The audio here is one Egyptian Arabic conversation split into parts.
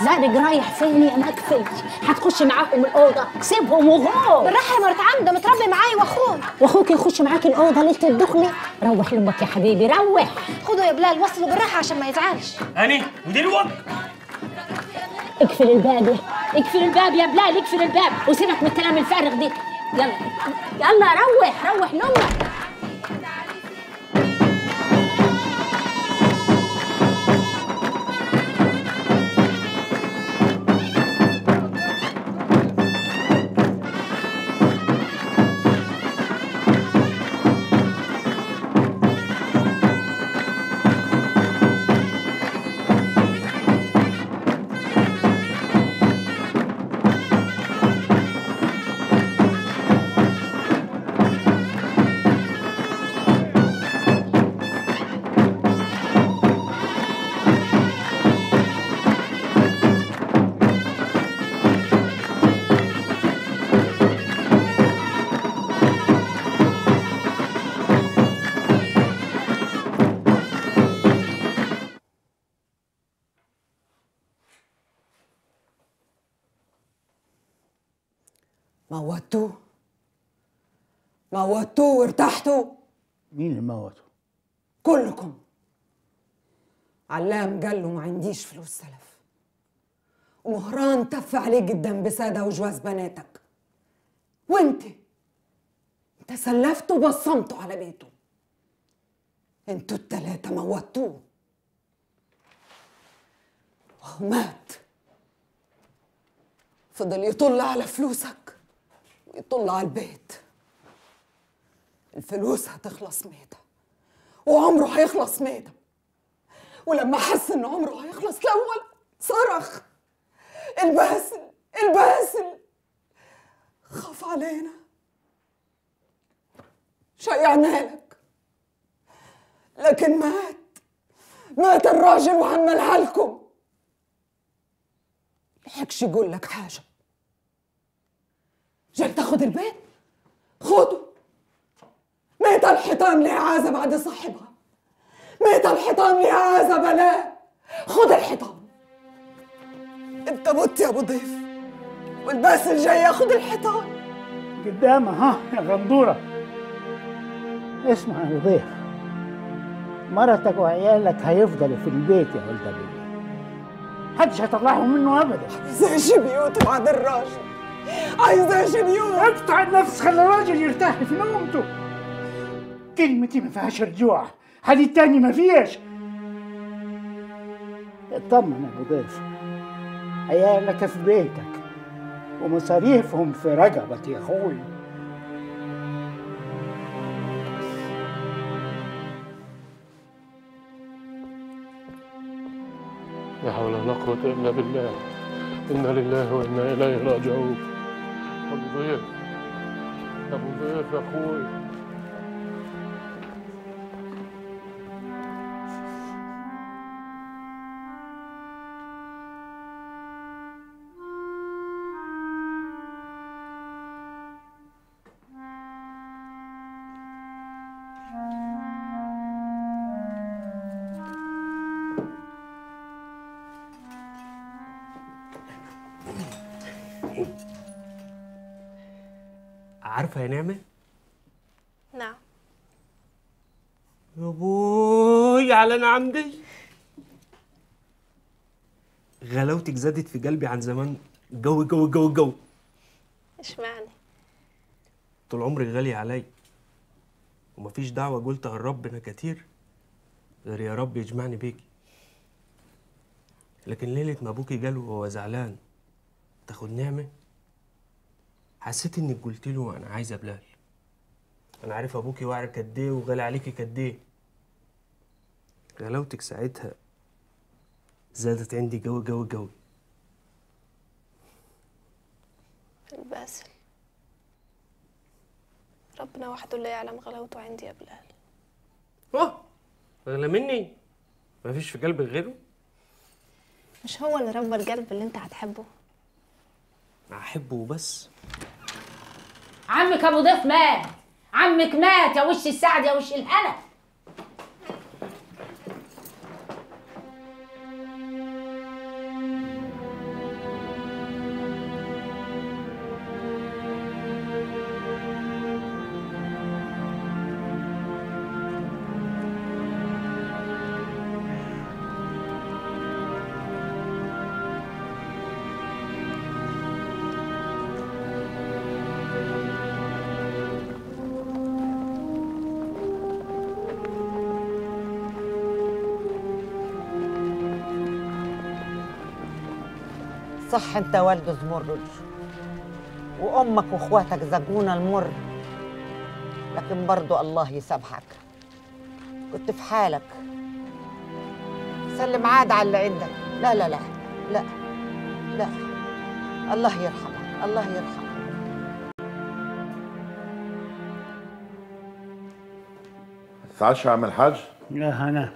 زارق رايح فين يا مكفي هتخش معاهم الاوضه سيبهم وغور بالراحه يا مرت عم ده متربي معاي واخوه واخوك يخش معاك الاوضه ليله الدخله روح لامك يا حبيبي روح خده يا بلال وصله بالراحه عشان ما يزعلش هاني ودلوقتي اقفل الباب يا اقفل الباب يا بلال اقفل الباب وسيبك من الكلام الفارغ ده يلا يلا روح روح لامك موتوه موتوه وارتحتوا مين اللي موته؟ كلكم علام قال له ما عنديش فلوس سلف ومهران تف عليه جدا بسادة وجواز بناتك وانت انت سلفت وبصمته على بيته انتوا التلاتة موتوه وهو مات فضل يطل على فلوسك ويطل على البيت الفلوس هتخلص ميتة وعمره هيخلص ميتة ولما حس ان عمره هيخلص الاول صرخ الباسل الباسل خاف علينا شيعنا لك لكن مات مات الراجل وعملها لكم لحقش يقول لك حاجة جاي تاخد البيت خده ميت الحيطان ليها عازة بعد صاحبها ميت الحيطان ليها عازة بلاه خد الحيطان انت مت يا ابو ضيف والباسل جاي ياخد الحيطان قدامها ها يا غندورة اسمع يا أبو ضيف مرتك وعيالك هيفضلوا في البيت يا ولد أبي محدش هيطلعهم منه أبدا عايزة اشي بيوت بعد الراجل عايزة اشي بيوت اقطع النفس خلي الراجل يرتاح في نومته كلمتي ما فيهاش رجوع حديث تاني ما فيش اطمن يا ابو ضيف عيالك في بيتك ومصاريفهم في رقبتي يا اخوي لا حول ولا قوة إلا بالله إنا لله وإنا إليه راجعون أبو ضيف أبو ضيف يا أخوي عارفه يا نعمه نعم يا بوي على نعم دي غلاوتك زادت في قلبي عن زمان جو جو جو جو اشمعنى طول عمرك غالية علي ومفيش دعوة قلتها لربنا كتير غير يا رب يجمعني بيكي لكن ليلة ما ابوكي جاله وهو زعلان تاخد نعمة حسيت انك قلت له انا عايزة بلال انا عارف ابوكي واعر قد ايه وغالي عليكي قد ايه غلاوتك ساعتها زادت عندي جو جو جو الباسل ربنا وحده اللي يعلم غلاوته عندي يا بلال اه اغلى مني مفيش في قلبك غيره مش هو اللي ربى القلب اللي انت هتحبه احبه وبس عمك ابو ضيف مات عمك مات يا وش السعد يا وش الهنا صح انت والد زمرد وامك واخواتك زقونا المر لكن برضو الله يسامحك كنت في حالك سلم عاد على اللي عندك لا لا لا لا لا الله يرحمك الله يرحمك تعشى عم الحاج لا أنا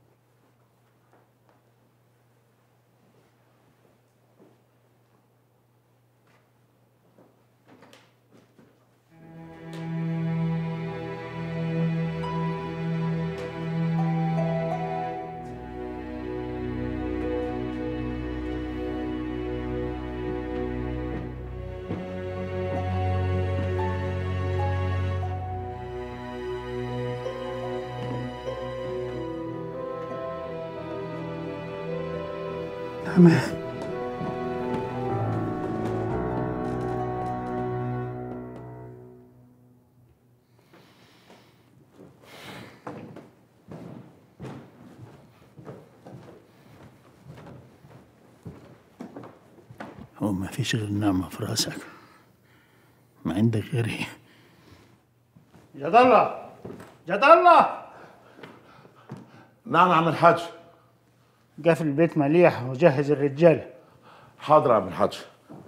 هو ما فيش غير نعمة في راسك ما عندك غيري جد الله جد الله نعم عم الحاج قفل البيت مليح وجهز الرجال حاضر عم الحاج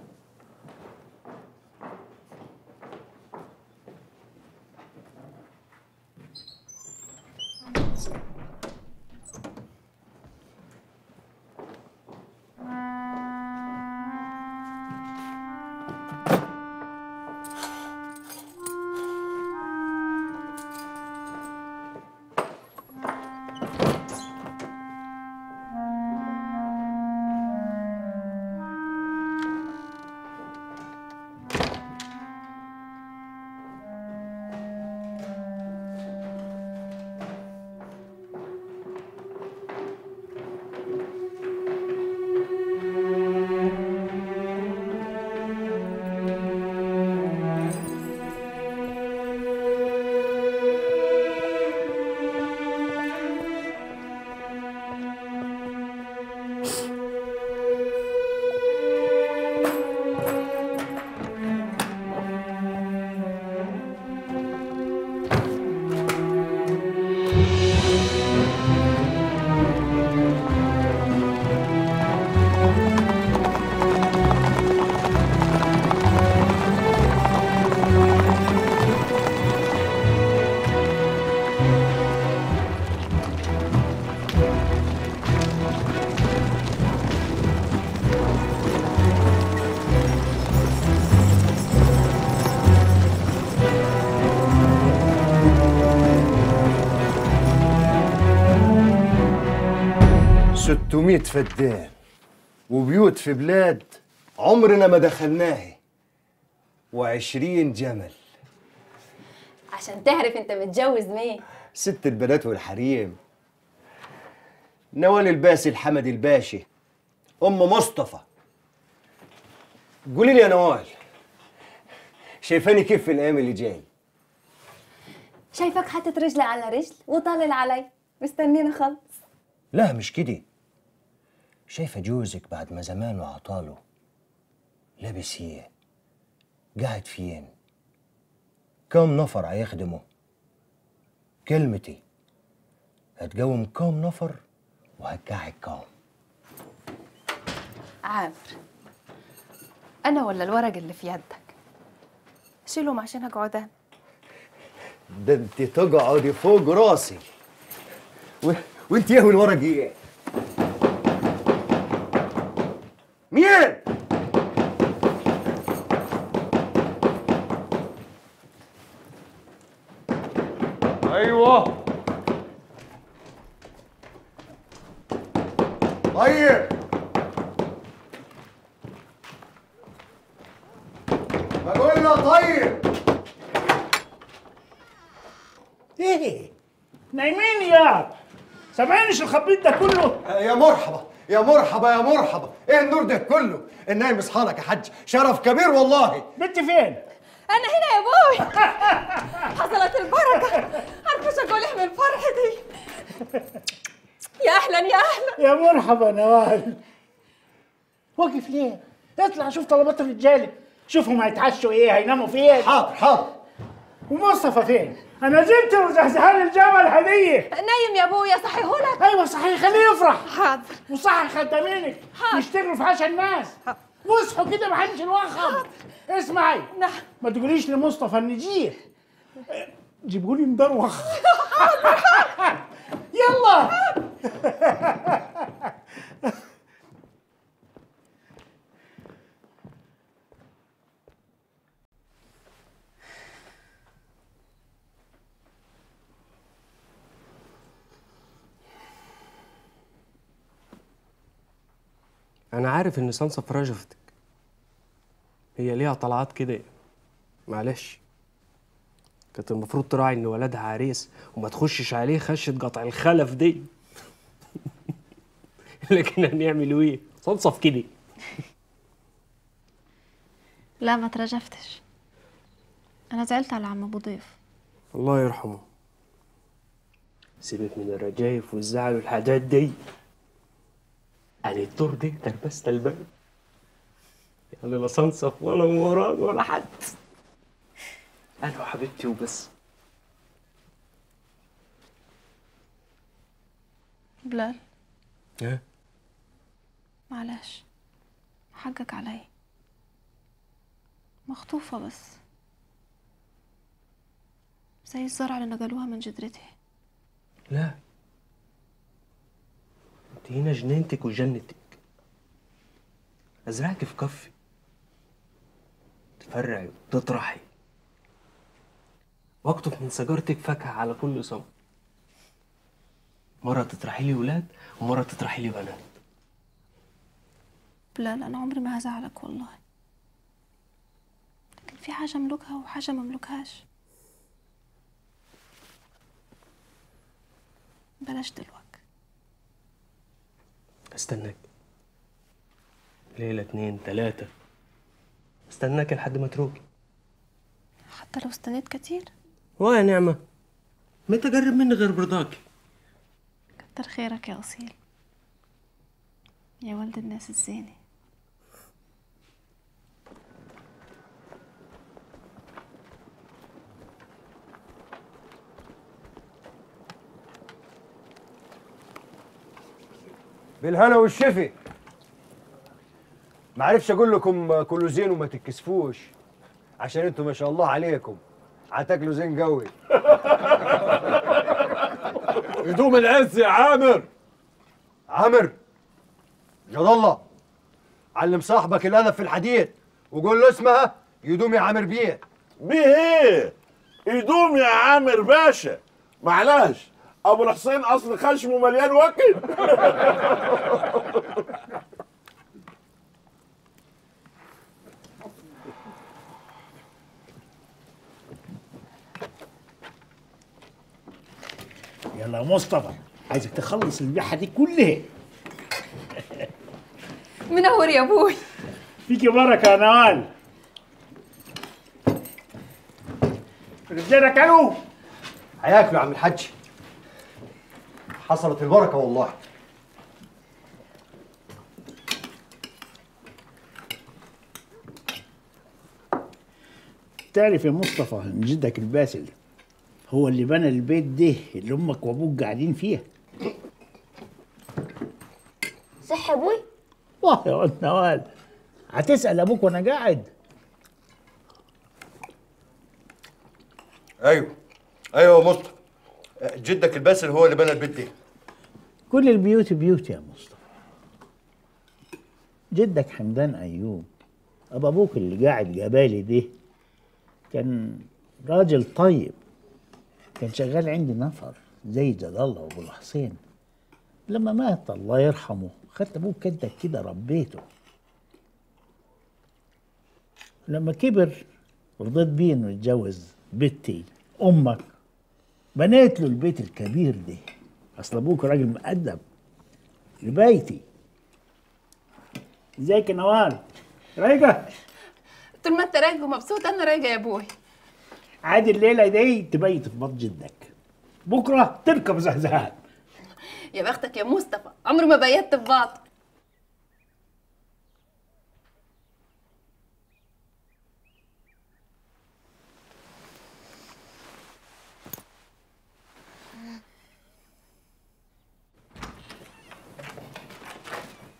ستمائة فدان وبيوت في بلاد عمرنا ما دخلناها وعشرين جمل عشان تعرف انت متجوز مين ست البنات والحريم نوال الباسي الحمد الباشي ام مصطفى قولي لي يا نوال شايفاني كيف في الايام اللي جاي شايفك حاطط رجلي على رجل وطالل علي مستنينا خلص لا مش كده شايفة جوزك بعد ما زمان وعطاله لابس ايه قاعد فين كم نفر هيخدمه كلمتي هتقوم كم نفر وهتقعد كم عامر انا ولا الورق اللي في يدك شيلهم عشان اقعد انا ده انت تقعدي فوق راسي و... وانت يا الورق ايه مين ايوه طيب بقول له طيب ايه نايمين يا سامعين شو الخبيط ده كله يا مرحبا يا مرحبا يا مرحبا ايه النور ده كله النايم اصحالك يا حاج شرف كبير والله بنتي فين انا هنا يا ابوي حصلت البركه عارفه اقول من الفرحه دي يا اهلا يا اهلا يا مرحبا نوال واقف ليه اطلع شوف طلبات الرجاله شوفهم هيتعشوا ايه هيناموا فين حاضر حاضر ومصطفى فين انا جبت وزهزهان الجمل هديه نايم يا ابويا صحيهولك ايوه صحيح خليه يفرح حاضر وصحي خدامينك يشتغلوا في حاشا الناس واصحوا كده ما حدش يوخم اسمعي نعم ما تقوليش لمصطفى النجيح جيبوا لي مدروخ يلا انا عارف ان سانسا رجفتك هي ليها طلعات كده معلش كانت المفروض تراعي ان ولدها عريس وما تخشش عليه خشة قطع الخلف دي لكن هنعمل ايه صنصف كده لا ما ترجفتش انا زعلت على عم ابو ضيف الله يرحمه سيبك من الرجايف والزعل والحاجات دي انا الدور دي تلبست الباب يعني لا صنصف ولا مراد ولا حد انا وحبيبتي وبس بلال ها معلش حقك علي مخطوفة بس زي الزرع اللي نقلوها من جدرتي لا انت هنا جنينتك وجنتك ازرعك في كفي تفرعي وتطرحي واقطف من شجرتك فاكهة على كل صنف مرة تطرحي لي ولاد ومرة تطرحي لي بنات بلال أنا عمري ما هزعلك والله لكن في حاجة أملكها وحاجة ما أملكهاش بلاش دلوقتي استناك ليلة اتنين تلاتة استناك لحد ما تروقي حتى لو استنيت كتير ويا نعمة ما تقرب مني غير برضاكي كتر خيرك يا أصيل يا ولد الناس الزينة بالهنا والشفي ما عرفش اقول لكم كله زين وما تتكسفوش عشان انتوا ما شاء الله عليكم هتاكلوا زين قوي هدوم العز يا عامر عامر جد الله علم صاحبك الادب في الحديد وقول له اسمها يدوم يا عامر بيه بيه ايه هدوم يا عامر باشا معلش ابو الحسين اصل خشمه مليان وكل يلا يا مصطفى عايزك تخلص البيحه دي كلها منور يا ابوي فيكي بركه يا نوال رجالة كلوا هياكلوا يا عم الحاج حصلت البركه والله تعرف يا مصطفى ان جدك الباسل هو اللي بنى البيت ده اللي امك وابوك قاعدين فيه صح يا ابوي والله يا ولد نوال هتسال ابوك وانا قاعد ايوه ايوه يا مصطفى جدك الباسل هو اللي بنى البيت ده كل البيوت بيوت يا مصطفى جدك حمدان ايوب ابو ابوك اللي قاعد جبالي ده كان راجل طيب كان شغال عندي نفر زي جد الله وابو الحسين لما مات الله يرحمه خدت ابوك كدك كده ربيته لما كبر رضيت بيه انه يتجوز بنتي امك بنيت له البيت الكبير ده اصل ابوك راجل مؤدب لبيتي ازيك يا نوال رايقه طول ما انت رايق ومبسوط انا رايقه يا ابوي عادي الليله دي تبيت في بطن جدك بكره تركب زهزهان يا بختك يا مصطفى عمري ما بيت في بعض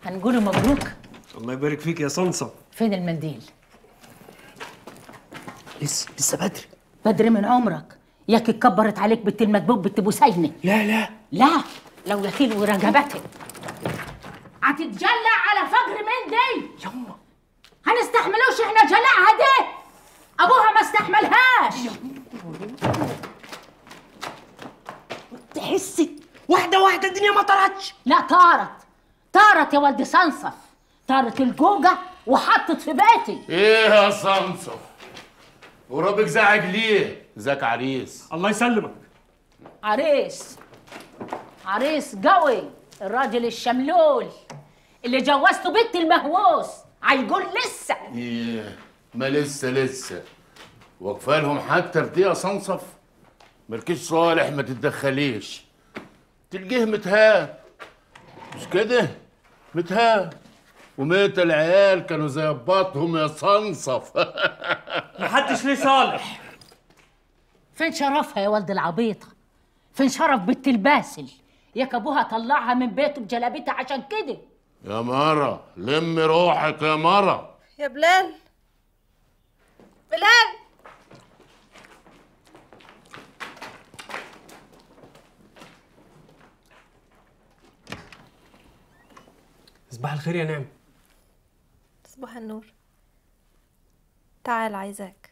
هنقوله مبروك الله يبارك فيك يا صنصة فين المنديل لسه لسه بدري بدري من عمرك ياك كبرت عليك بنت المدبوب بنت بوسينة لا لا لا لو يطيل ورقبتك هتتجلع على فجر من دي يما هنستحملوش احنا جلعها دي ابوها ما استحملهاش تحسي واحدة واحدة الدنيا ما طلعتش لا طارت طارت يا ولد صنصف طارت الجوجة وحطت في بيتي ايه يا صنصف وربك زعج ليه ذاك عريس الله يسلمك عريس عريس قوي الراجل الشملول اللي جوزته بنت المهووس هيقول لسه ايه ما لسه لسه واقفه لهم حتى في دي يا صنصف مالكيش صالح ما تتدخليش تلقيه متهان مش كده متهان وميت العيال كانوا زي بطهم يا صنصف محدش ليه صالح فين شرفها يا ولد العبيطة فين شرف بنت الباسل ياك ابوها طلعها من بيته بجلابيتها عشان كده يا مرة لم روحك يا مرة يا بلال بلال صباح الخير يا نعم صباح النور تعال عايزاك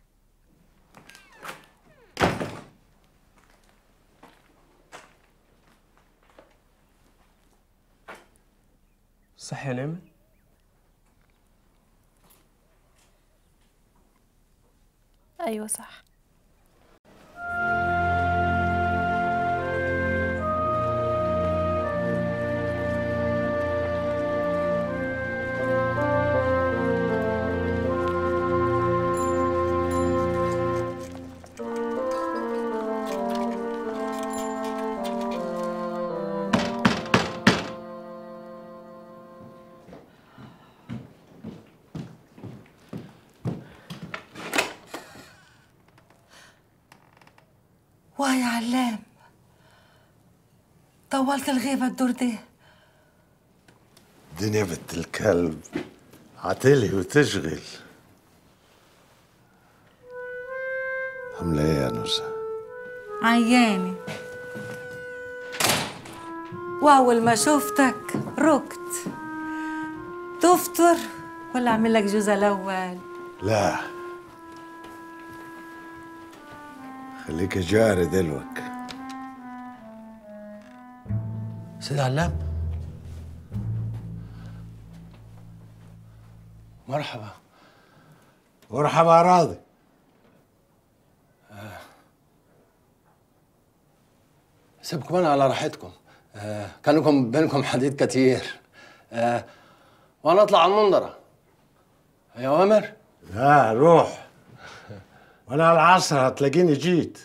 صح يا نعم ايوه صح واه يا علام طولت الغيبة الدور ده الدنيا بنت الكلب عتلي وتشغل عاملة ايه يا نزهة؟ عياني وأول ما شفتك ركت تفطر ولا أعمل لك جوز الأول لا خليك جاري دلوك سيد علام مرحبا مرحبا راضي سيبكم انا على راحتكم آه كان لكم بينكم حديث كتير آه وانا اطلع على المنظره يا اوامر لا روح وانا على العصر هتلاقيني جيت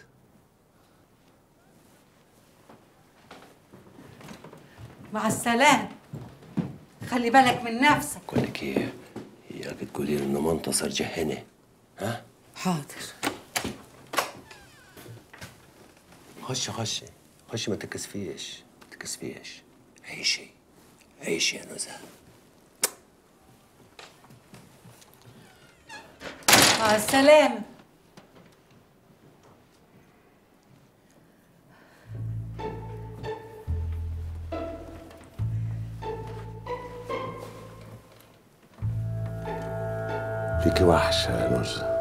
مع السلامة خلي بالك من نفسك بقول لك ايه اياك تقولي لي انه منتصر جه هنا ها حاضر خش خش خش ما تكسفيش ما تكسفيش عيشي عيشي يا نزهه مع السلامة فيكي وحشة يا نزهة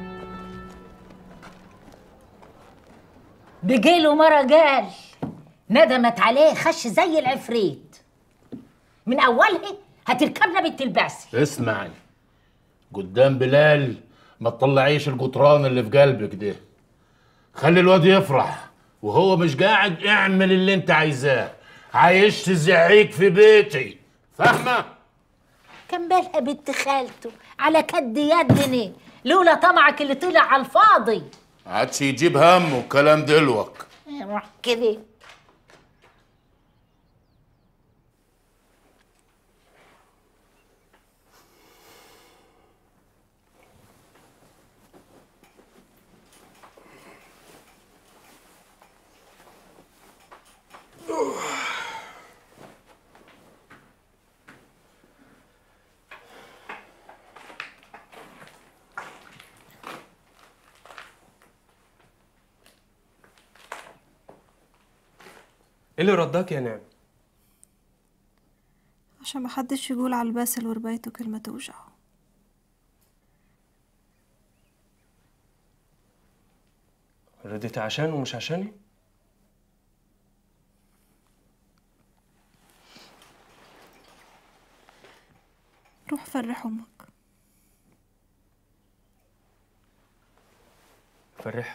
بقيله مرة قال ندمت عليه خش زي العفريت من اولها هتركبنا بنت البعث اسمعي قدام بلال ما تطلعيش القطران اللي في قلبك ده خلي الواد يفرح وهو مش قاعد اعمل اللي انت عايزاه عايش تزعيك في بيتي فاهمه كان بالها بنت خالته على كد يدني لولا طمعك اللي طلع على الفاضي عادش يجيب همه الكلام دلوك روح كده ايه اللي رداك يا نعم عشان محدش يقول على الباسل وربايته كلمة توجعه رديت عشان ومش عشاني روح فرح أمك فرح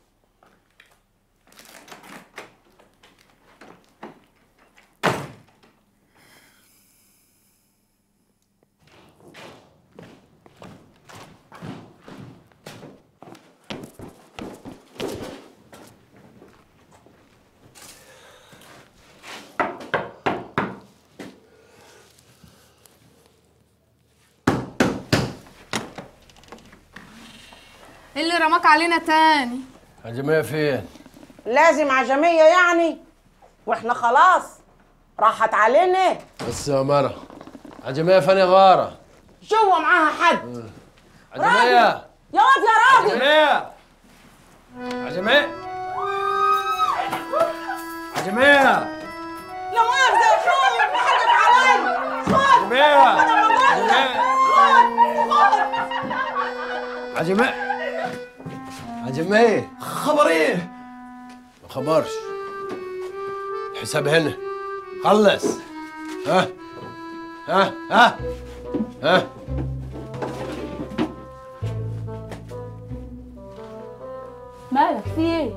ايه اللي رماك علينا تاني عجمية فين؟ لازم عجمية يعني واحنا خلاص راحت علينا بس يا مرة عجمية فين يا غارة؟ جوا معاها حد عجمية يا واد يا راجل عجمية عجمية عجمية يا مؤاخذة يا شوف حقك علي خد عجمية خد يا مؤاخذة خد خد عجمية عجمية خبر ايه؟ ما خبرش الحساب هنا خلص ها ها ها ها مالك في ايه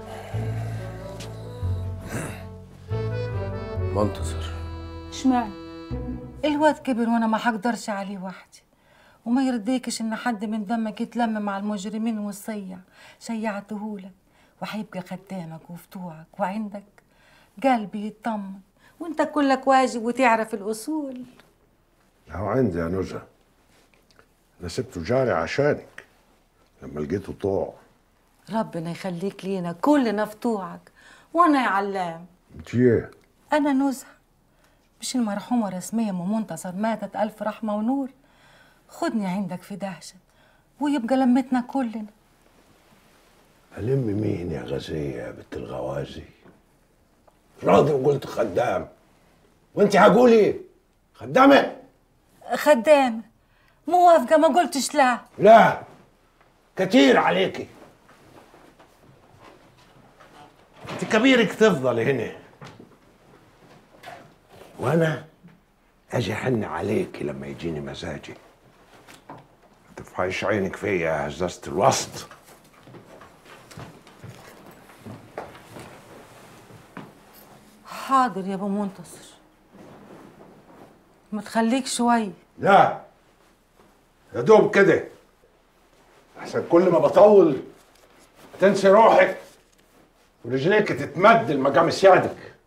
منتصر اشمعنى الواد كبر وانا ما حقدرش عليه وحدي وما يرضيكش ان حد من دمك يتلم مع المجرمين والصيع شيعتهولك وهيبقى خدامك وفتوعك وعندك قلبي يطمن وانت كلك واجب وتعرف الاصول هو عندي يا نزهة أنا سبته جاري عشانك لما لقيته طوع ربنا يخليك لينا كلنا فتوعك وانا يا علام انت ايه؟ انا نزهه مش المرحومه رسميه ام منتصر ماتت الف رحمه ونور خدني عندك في دهشه ويبقى لمتنا كلنا ألم مين يا غزية يا بنت الغوازي؟ راضي وقلت خدام وانت هقول ايه؟ خدامة؟ خدامه موافقه ما قلتش لا لا كتير عليكي انت كبيرك تفضل هنا وانا اجي احن عليكي لما يجيني مزاجي ما ترفعيش عينك فيا يا هزازة الوسط حاضر يا ابو منتصر ما تخليك شويه لا يا دوب كده احسن كل ما بطول تنسي روحك ورجليك تتمد لمقام سيادك